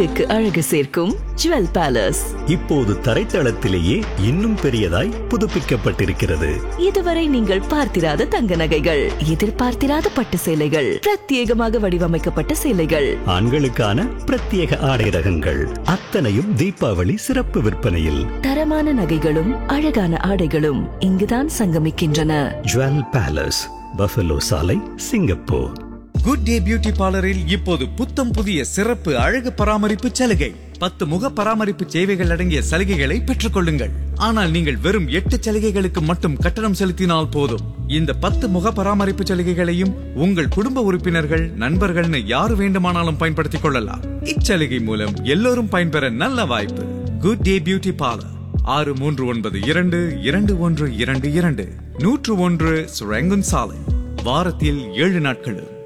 அழகுக்கு அழகு சேர்க்கும் ஜுவல் பேலஸ் இப்போது தரைத்தளத்திலேயே இன்னும் பெரியதாய் புதுப்பிக்கப்பட்டிருக்கிறது இதுவரை நீங்கள் பார்த்திராத தங்க நகைகள் எதிர்பார்த்திராத பட்டு சேலைகள் பிரத்யேகமாக வடிவமைக்கப்பட்ட சேலைகள் ஆண்களுக்கான பிரத்யேக ஆடை ரகங்கள் அத்தனையும் தீபாவளி சிறப்பு விற்பனையில் தரமான நகைகளும் அழகான ஆடைகளும் இங்குதான் சங்கமிக்கின்றன ஜுவல் பேலஸ் பஃபலோ சாலை சிங்கப்பூர் குட் டே பியூட்டி பார்லரில் இப்போது புத்தம் புதிய சிறப்பு அழகு பராமரிப்பு சலுகை பத்து முக பராமரிப்பு சேவைகள் அடங்கிய சலுகைகளை பெற்றுக் கொள்ளுங்கள் ஆனால் நீங்கள் வெறும் எட்டு சலுகைகளுக்கு மட்டும் கட்டணம் செலுத்தினால் போதும் இந்த பத்து முக பராமரிப்பு சலுகைகளையும் உங்கள் குடும்ப உறுப்பினர்கள் நண்பர்கள்னு யார் வேண்டுமானாலும் பயன்படுத்திக் கொள்ளலாம் இச்சலுகை மூலம் எல்லோரும் பயன்பெற நல்ல வாய்ப்பு குட் டே பியூட்டி பார்லர் ஆறு மூன்று ஒன்பது இரண்டு இரண்டு ஒன்று இரண்டு இரண்டு நூற்று ஒன்று சுரங்குன் சாலை வாரத்தில் ஏழு நாட்களும்